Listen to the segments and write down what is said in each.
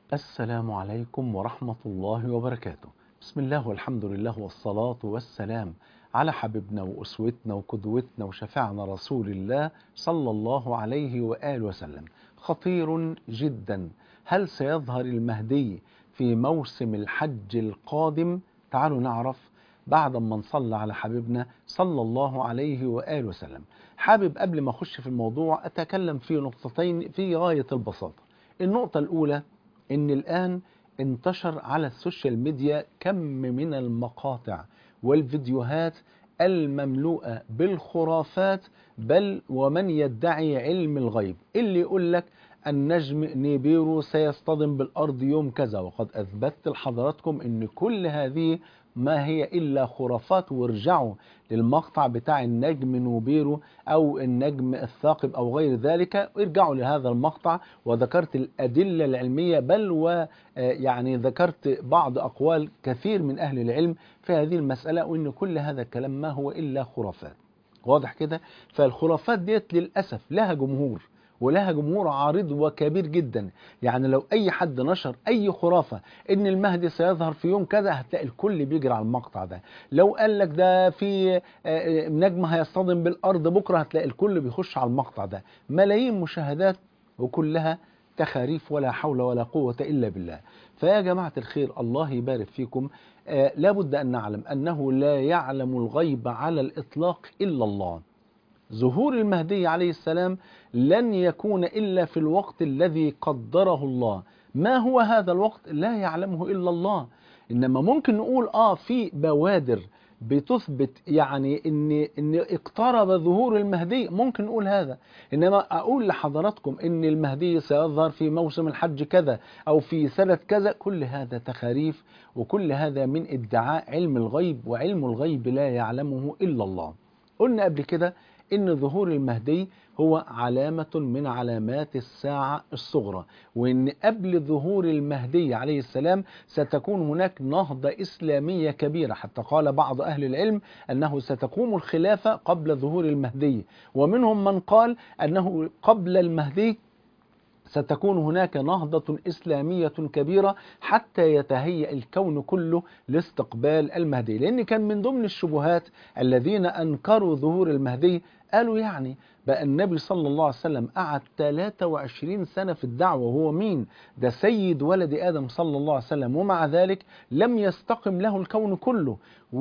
السلام عليكم ورحمة الله وبركاته بسم الله والحمد لله والصلاة والسلام على حبيبنا وأسوتنا وقدوتنا وشفعنا رسول الله صلى الله عليه وآله وسلم خطير جدا هل سيظهر المهدي في موسم الحج القادم تعالوا نعرف بعد ما نصلى على حبيبنا صلى الله عليه وآله وسلم حابب قبل ما أخش في الموضوع أتكلم في نقطتين في غاية البساطة النقطة الأولى ان الان انتشر على السوشيال ميديا كم من المقاطع والفيديوهات المملوءة بالخرافات بل ومن يدعي علم الغيب اللي يقول لك النجم نيبيرو سيصطدم بالأرض يوم كذا وقد أثبتت لحضراتكم أن كل هذه ما هي إلا خرافات وارجعوا للمقطع بتاع النجم نوبيرو أو النجم الثاقب أو غير ذلك ارجعوا لهذا المقطع وذكرت الأدلة العلمية بل ويعني ذكرت بعض أقوال كثير من أهل العلم في هذه المسألة وأن كل هذا الكلام ما هو إلا خرافات واضح كده فالخرافات ديت للأسف لها جمهور ولها جمهور عريض وكبير جدا يعني لو اي حد نشر اي خرافة ان المهدي سيظهر في يوم كذا هتلاقي الكل بيجري على المقطع ده لو قال لك ده في نجم هيصطدم بالارض بكرة هتلاقي الكل بيخش على المقطع ده ملايين مشاهدات وكلها تخاريف ولا حول ولا قوة إلا بالله فيا جماعة الخير الله يبارك فيكم آه لابد أن نعلم أنه لا يعلم الغيب على الإطلاق إلا الله ظهور المهدي عليه السلام لن يكون إلا في الوقت الذي قدره الله ما هو هذا الوقت لا يعلمه إلا الله إنما ممكن نقول آه في بوادر بتثبت يعني ان ان اقترب ظهور المهدي ممكن نقول هذا انما اقول لحضراتكم ان المهدي سيظهر في موسم الحج كذا او في سنه كذا كل هذا تخاريف وكل هذا من ادعاء علم الغيب وعلم الغيب لا يعلمه الا الله قلنا قبل كده ان ظهور المهدي هو علامة من علامات الساعة الصغرى وان قبل ظهور المهدي عليه السلام ستكون هناك نهضة اسلامية كبيرة حتى قال بعض اهل العلم انه ستقوم الخلافة قبل ظهور المهدي ومنهم من قال انه قبل المهدي ستكون هناك نهضة إسلامية كبيرة حتى يتهيأ الكون كله لاستقبال المهدي لأن كان من ضمن الشبهات الذين أنكروا ظهور المهدي قالوا يعني بقى النبي صلى الله عليه وسلم قعد 23 سنة في الدعوة وهو مين ده سيد ولد آدم صلى الله عليه وسلم ومع ذلك لم يستقم له الكون كله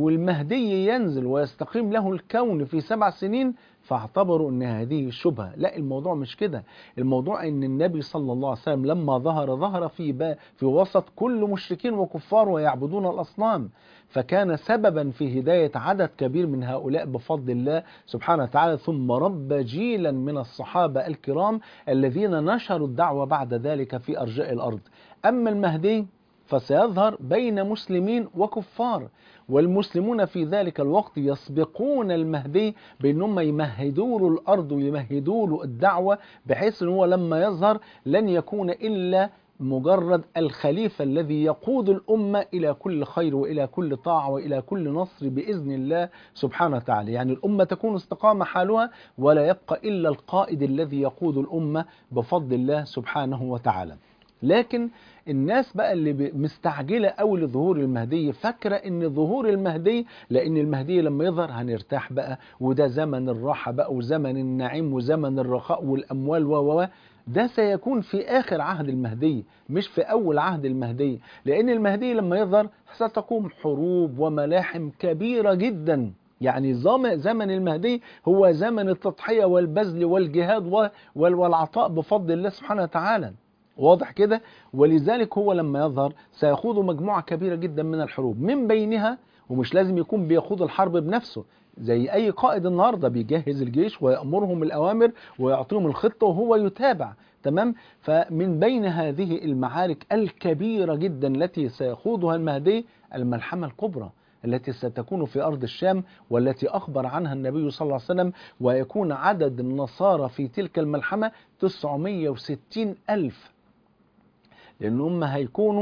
والمهدي ينزل ويستقيم له الكون في سبع سنين فاعتبروا ان هذه شبهه لا الموضوع مش كده الموضوع ان النبي صلى الله عليه وسلم لما ظهر ظهر في با في وسط كل مشركين وكفار ويعبدون الاصنام فكان سببا في هدايه عدد كبير من هؤلاء بفضل الله سبحانه وتعالى ثم رب جيلا من الصحابه الكرام الذين نشروا الدعوه بعد ذلك في ارجاء الارض اما المهدي فسيظهر بين مسلمين وكفار والمسلمون في ذلك الوقت يسبقون المهدي بأنهم يمهدوا له الأرض ويمهدوا له الدعوة بحيث أنه لما يظهر لن يكون إلا مجرد الخليفة الذي يقود الأمة إلى كل خير وإلى كل طاعة وإلى كل نصر بإذن الله سبحانه وتعالى يعني الأمة تكون استقامة حالها ولا يبقى إلا القائد الذي يقود الأمة بفضل الله سبحانه وتعالى لكن الناس بقى اللي مستعجلة قوي لظهور المهدي فاكرة ان ظهور المهدي لان المهدي لما يظهر هنرتاح بقى وده زمن الراحة بقى وزمن النعيم وزمن الرخاء والاموال و ده سيكون في آخر عهد المهدي مش في أول عهد المهدي لأن المهدي لما يظهر ستقوم حروب وملاحم كبيرة جدا يعني زمن المهدي هو زمن التضحية والبذل والجهاد والعطاء بفضل الله سبحانه وتعالى واضح كده ولذلك هو لما يظهر سيخوض مجموعة كبيرة جدا من الحروب من بينها ومش لازم يكون بيخوض الحرب بنفسه زي أي قائد النهاردة بيجهز الجيش ويأمرهم الأوامر ويعطيهم الخطة وهو يتابع تمام فمن بين هذه المعارك الكبيرة جدا التي سيخوضها المهدي الملحمة الكبرى التي ستكون في أرض الشام والتي أخبر عنها النبي صلى الله عليه وسلم ويكون عدد النصارى في تلك الملحمة 960 ألف لأن هم هيكونوا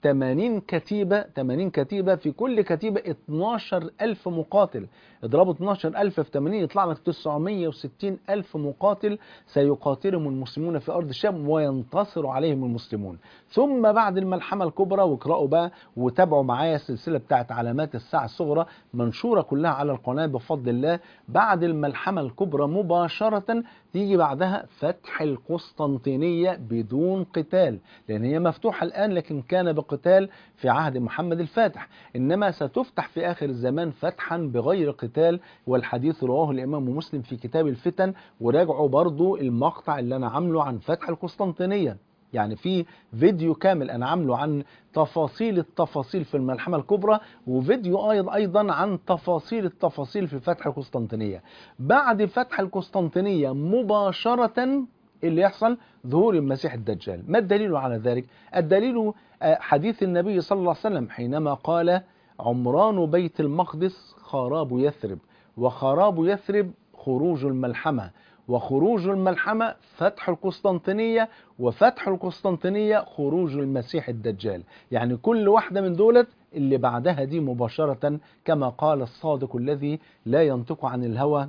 80 كتيبة 80 كتيبة في كل كتيبة 12 ألف مقاتل اضربوا 12 ألف في 80 يطلع لك 960 ألف مقاتل سيقاتلهم المسلمون في أرض الشام وينتصر عليهم المسلمون ثم بعد الملحمة الكبرى واقرأوا بقى وتابعوا معايا السلسلة بتاعت علامات الساعة الصغرى منشورة كلها على القناة بفضل الله بعد الملحمة الكبرى مباشرة تيجي بعدها فتح القسطنطينية بدون قتال لأن هي مفتوحة الآن لكن كان بقتال في عهد محمد الفاتح إنما ستفتح في آخر الزمان فتحا بغير قتال والحديث رواه الإمام مسلم في كتاب الفتن وراجعوا برضو المقطع اللي أنا عامله عن فتح القسطنطينية يعني في فيديو كامل انا عامله عن تفاصيل التفاصيل في الملحمه الكبرى وفيديو ايضا ايضا عن تفاصيل التفاصيل في فتح القسطنطينيه بعد فتح القسطنطينيه مباشره اللي يحصل ظهور المسيح الدجال ما الدليل على ذلك الدليل حديث النبي صلى الله عليه وسلم حينما قال عمران بيت المقدس خراب يثرب وخراب يثرب خروج الملحمه وخروج الملحمة فتح القسطنطينية وفتح القسطنطينية خروج المسيح الدجال يعني كل واحدة من دولت اللي بعدها دي مباشرة كما قال الصادق الذي لا ينطق عن الهوى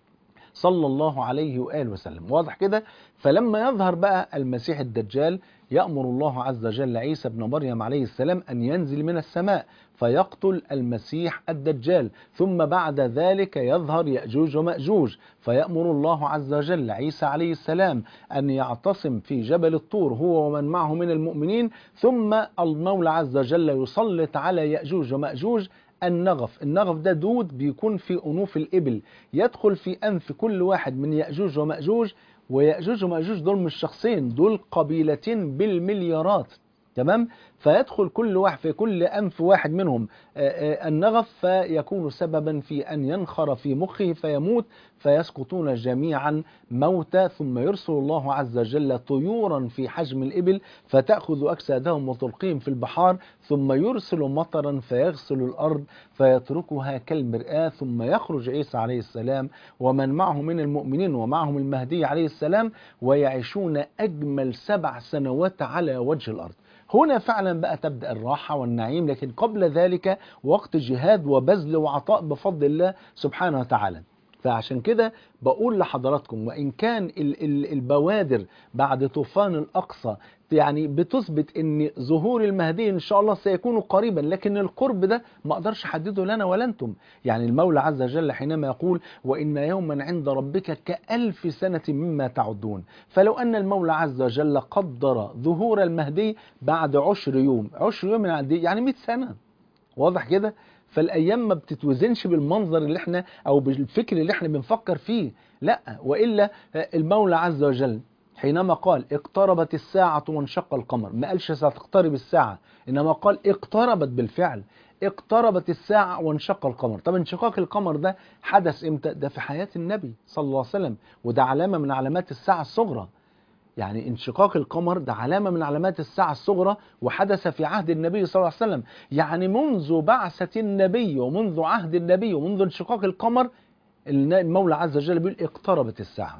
صلى الله عليه وآله وسلم واضح كده فلما يظهر بقى المسيح الدجال يأمر الله عز وجل عيسى بن مريم عليه السلام أن ينزل من السماء فيقتل المسيح الدجال ثم بعد ذلك يظهر يأجوج ومأجوج فيأمر الله عز وجل عيسى عليه السلام أن يعتصم في جبل الطور هو ومن معه من المؤمنين ثم المولى عز وجل يسلط على يأجوج ومأجوج النغف النغف ده دود بيكون في أنوف الإبل يدخل في أنف كل واحد من يأجوج ومأجوج ويأجوج ومأجوج دول مش شخصين دول قبيلتين بالمليارات تمام فيدخل كل واحد في كل أنف واحد منهم النغف فيكون سببا في أن ينخر في مخه فيموت فيسقطون جميعا موتى ثم يرسل الله عز وجل طيورا في حجم الإبل فتأخذ أجسادهم وتلقيهم في البحار ثم يرسل مطرا فيغسل الأرض فيتركها كالمرآة ثم يخرج عيسى عليه السلام ومن معه من المؤمنين ومعهم المهدي عليه السلام ويعيشون أجمل سبع سنوات على وجه الأرض هنا فعلا بقى تبدأ الراحة والنعيم لكن قبل ذلك وقت جهاد وبذل وعطاء بفضل الله سبحانه وتعالى فعشان كده بقول لحضراتكم وإن كان ال ال البوادر بعد طوفان الأقصى يعني بتثبت ان ظهور المهدي ان شاء الله سيكون قريبا لكن القرب ده ما اقدرش احدده لنا ولا انتم يعني المولى عز وجل حينما يقول وان يوما عند ربك كالف سنه مما تعدون فلو ان المولى عز وجل قدر ظهور المهدي بعد عشر يوم عشر يوم يعني يعني 100 سنه واضح كده فالايام ما بتتوزنش بالمنظر اللي احنا او بالفكر اللي احنا بنفكر فيه لا والا المولى عز وجل حينما قال اقتربت الساعة وانشق القمر ما قالش ستقترب الساعة إنما قال اقتربت بالفعل اقتربت الساعة وانشق القمر طب انشقاق القمر ده حدث امتى ده في حياة النبي صلى الله عليه وسلم وده علامة من علامات الساعة الصغرى يعني انشقاق القمر ده علامة من علامات الساعة الصغرى وحدث في عهد النبي صلى الله عليه وسلم يعني منذ بعثة النبي ومنذ عهد النبي ومنذ انشقاق القمر المولى عز وجل بيقول اقتربت الساعة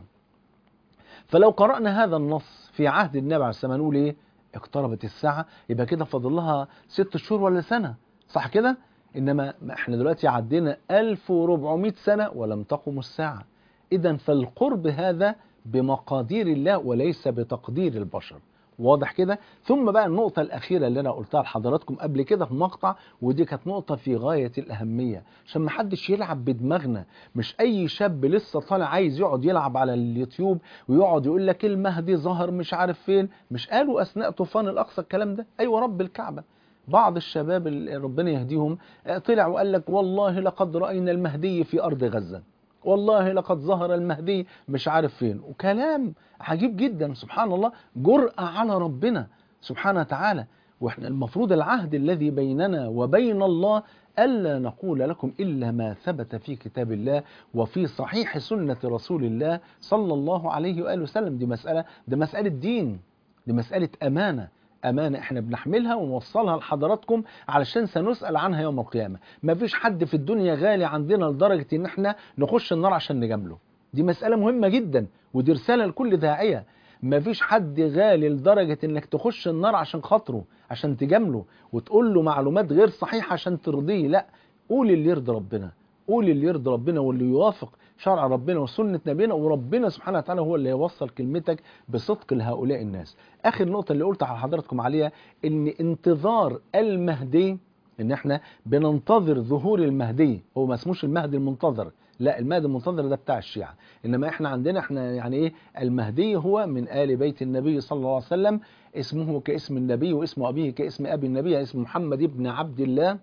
فلو قرأنا هذا النص في عهد النبي عليه السلام نقول ايه اقتربت الساعة يبقى كده فاضل لها ست شهور ولا سنة صح كده انما احنا دلوقتي عدينا 1400 سنة ولم تقم الساعة اذا فالقرب هذا بمقادير الله وليس بتقدير البشر واضح كده ثم بقى النقطة الأخيرة اللي أنا قلتها لحضراتكم قبل كده في مقطع ودي كانت نقطة في غاية الأهمية عشان ما حدش يلعب بدماغنا مش أي شاب لسه طالع عايز يقعد يلعب على اليوتيوب ويقعد يقول لك المهدي ظهر مش عارف فين مش قالوا أثناء طوفان الأقصى الكلام ده أيوة رب الكعبة بعض الشباب اللي ربنا يهديهم طلع وقال لك والله لقد رأينا المهدي في أرض غزة والله لقد ظهر المهدي مش عارف فين وكلام عجيب جدا سبحان الله جرأة على ربنا سبحانه وتعالى واحنا المفروض العهد الذي بيننا وبين الله ألا نقول لكم إلا ما ثبت في كتاب الله وفي صحيح سنة رسول الله صلى الله عليه وآله وسلم دي مسألة ده مسألة دين دي مسألة أمانة أمانة إحنا بنحملها ونوصلها لحضراتكم علشان سنسأل عنها يوم القيامة ما فيش حد في الدنيا غالي عندنا لدرجة إن إحنا نخش النار عشان نجامله دي مسألة مهمة جدا ودي رسالة لكل داعية مفيش حد غالي لدرجة انك تخش النار عشان خاطره عشان تجامله وتقول له معلومات غير صحيحة عشان ترضيه لا قول اللي يرضي ربنا قول اللي يرضي ربنا واللي يوافق شرع ربنا وسنة نبينا وربنا سبحانه وتعالى هو اللي هيوصل كلمتك بصدق لهؤلاء الناس آخر نقطة اللي قلت على حضراتكم عليها ان انتظار المهدي ان احنا بننتظر ظهور المهدي هو ما اسموش المهدي المنتظر لا المهدي المنتظر ده بتاع الشيعة انما احنا عندنا احنا يعني ايه المهدي هو من آل بيت النبي صلى الله عليه وسلم اسمه كاسم النبي واسم أبيه كاسم أبي النبي اسم محمد ابن عبد الله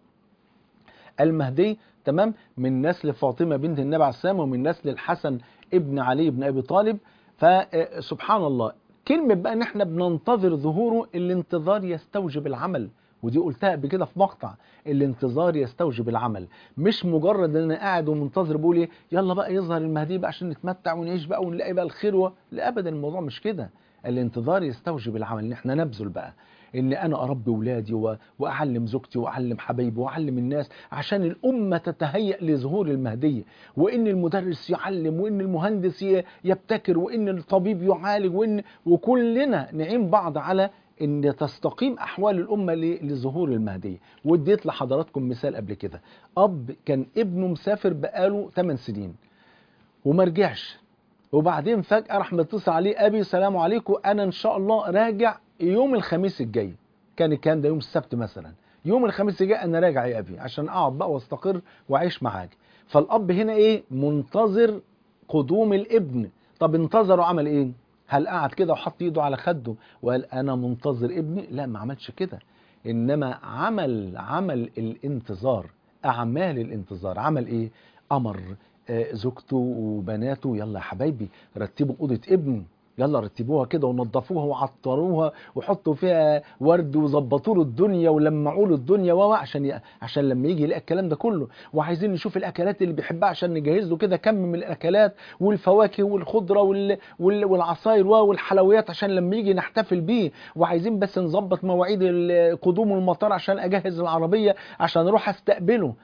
المهدي تمام من نسل فاطمة بنت النبي عليه السلام ومن نسل الحسن ابن علي بن أبي طالب فسبحان الله كلمة بقى ان احنا بننتظر ظهوره الانتظار يستوجب العمل ودي قلتها قبل كده في مقطع الانتظار يستوجب العمل مش مجرد ان انا قاعد ومنتظر بقول ايه يلا بقى يظهر المهدي بقى عشان نتمتع ونعيش بقى ونلاقي بقى الخير و... لا ابدا الموضوع مش كده الانتظار يستوجب العمل ان احنا نبذل بقى ان انا اربي ولادي و... واعلم زوجتي واعلم حبايبي واعلم الناس عشان الامه تتهيأ لظهور المهدي وان المدرس يعلم وان المهندس ي... يبتكر وان الطبيب يعالج وان وكلنا نعين بعض على ان تستقيم احوال الامه لظهور المهدي واديت لحضراتكم مثال قبل كده اب كان ابنه مسافر بقاله 8 سنين وما رجعش وبعدين فجاه راح متصل عليه ابي سلام عليكم انا ان شاء الله راجع يوم الخميس الجاي كان الكلام ده يوم السبت مثلا يوم الخميس الجاي انا راجع يا ابي عشان اقعد بقى واستقر واعيش معاك فالاب هنا ايه منتظر قدوم الابن طب انتظر وعمل ايه هل قعد كده وحط ايده على خده وقال انا منتظر ابني لا ما عملش كده انما عمل عمل الانتظار اعمال الانتظار عمل ايه امر آه زوجته وبناته يلا يا حبايبي رتبوا اوضه ابني يلا رتبوها كده ونظفوها وعطروها وحطوا فيها ورد وظبطوا له الدنيا ولمعوا له الدنيا و عشان ي... عشان لما يجي يلاقي الكلام ده كله وعايزين نشوف الاكلات اللي بيحبها عشان نجهز له كده كم من الاكلات والفواكه والخضره وال... وال... والعصاير والحلويات عشان لما يجي نحتفل بيه وعايزين بس نظبط مواعيد قدوم المطار عشان اجهز العربيه عشان اروح استقبله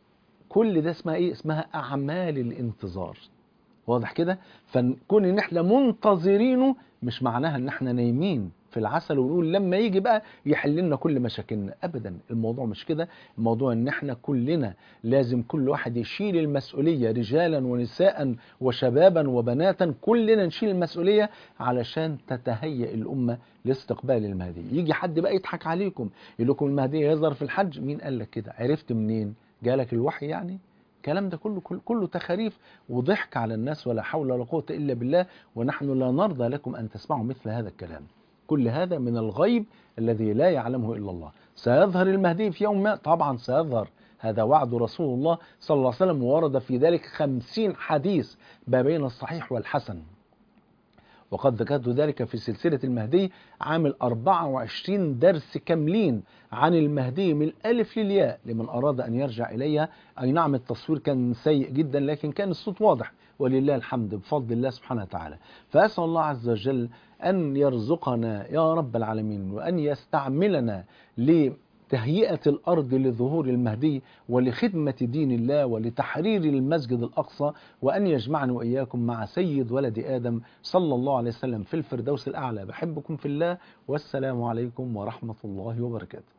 كل ده اسمها ايه اسمها اعمال الانتظار واضح كده فنكون ان احنا منتظرينه مش معناها ان احنا نايمين في العسل ونقول لما يجي بقى يحل لنا كل مشاكلنا ابدا الموضوع مش كده الموضوع ان احنا كلنا لازم كل واحد يشيل المسؤوليه رجالا ونساء وشبابا وبناتا كلنا نشيل المسؤوليه علشان تتهيأ الامه لاستقبال المهدي يجي حد بقى يضحك عليكم يقول لكم المهدي يظهر في الحج مين قال لك كده عرفت منين جالك الوحي يعني الكلام ده كله كله تخاريف وضحك على الناس ولا حول ولا قوة إلا بالله ونحن لا نرضى لكم أن تسمعوا مثل هذا الكلام كل هذا من الغيب الذي لا يعلمه إلا الله سيظهر المهدي في يوم ما طبعا سيظهر هذا وعد رسول الله صلى الله عليه وسلم وورد في ذلك خمسين حديث ما بين الصحيح والحسن وقد ذكرت ذلك في سلسلة المهدي عامل 24 درس كاملين عن المهدي من الألف للياء لمن أراد أن يرجع إليها أي نعم التصوير كان سيء جدا لكن كان الصوت واضح ولله الحمد بفضل الله سبحانه وتعالى فأسأل الله عز وجل أن يرزقنا يا رب العالمين وأن يستعملنا لتهيئة الأرض لظهور المهدي ولخدمة دين الله ولتحرير المسجد الأقصى وأن يجمعني وإياكم مع سيد ولد آدم صلى الله عليه وسلم في الفردوس الأعلى بحبكم في الله والسلام عليكم ورحمة الله وبركاته